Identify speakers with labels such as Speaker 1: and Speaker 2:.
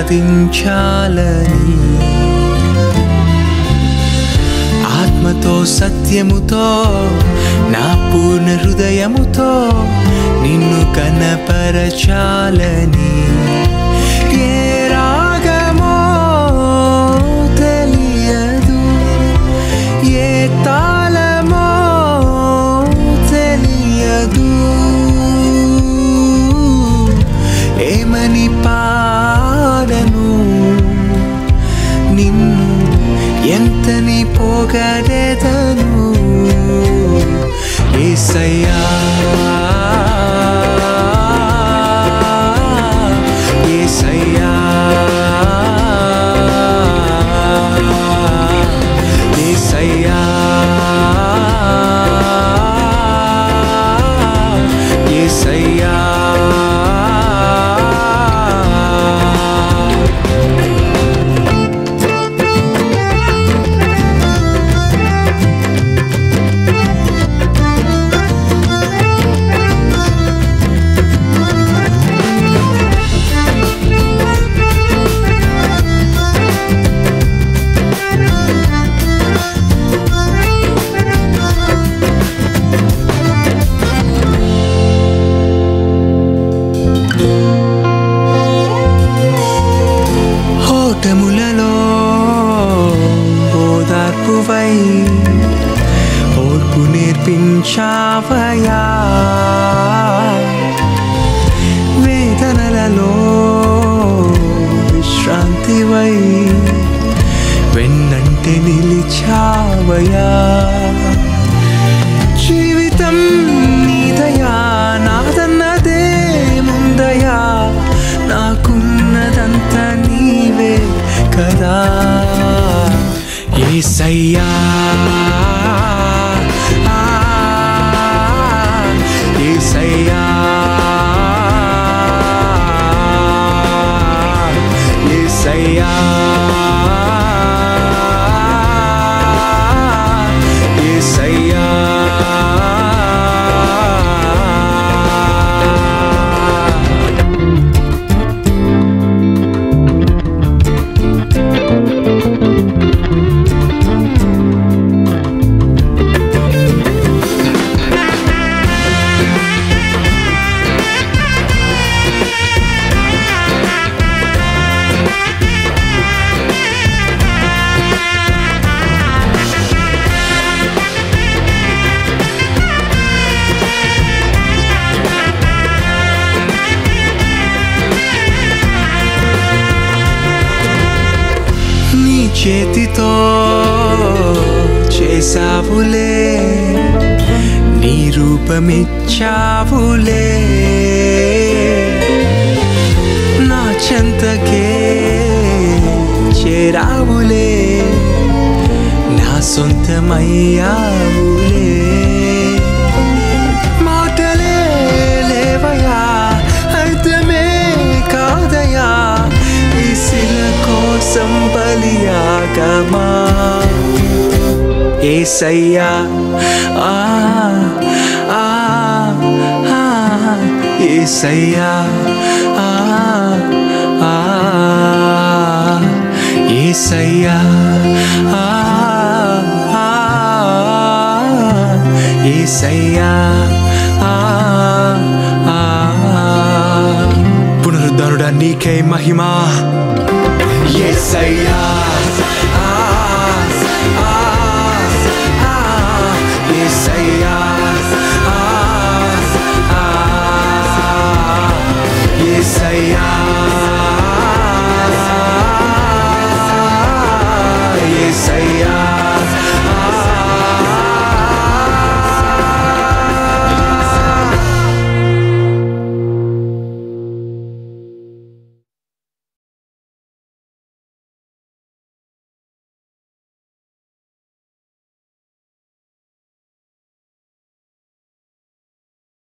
Speaker 1: స్తుతించాలని ఆత్మతో సత్యముతో నా పూర్ణ హృదయముతో నిన్ను కనపరచాలని ఏ రాగమో తెలియదు ఏ తాళమో తెలియదు ఏమని పాడను నిన్ను ఎంతని పోగడేదను ఏసయ్యా ఏసయ్యా ఏసయ్యా ఏసయ్యా ఓటములలో ఓదార్పువై ఓర్పు నేర్పించావయా వేదనలలో విశ్రాంతివై వెన్నంటే నిలిచావయా జీవితం నీదయా నాదన్నదే ముందయా నాకున్నదంత నీవే కదా ఏసయ్యా ఆ, ఏసయ్యా ఏసయ్యా ఏసయ్యా నీ చేతితో చేసావులే నీ రూపమిచ్చావులే నా చెంతకే చేరావులే నా సొంతమయ్యావులే మాటలే లేవయా అర్థమే కాదయా ఈ శిల కోసం బలియాగమా ఏసయ్యా ఆ ఆ ఆ ఏసయ్యా ఆ ఆ ఏసయ్యా ఆ ఆ ఏసయ్యా ఆ ఆ పునరుద్ధరుడా నీకే మహిమా ఏసయ్యా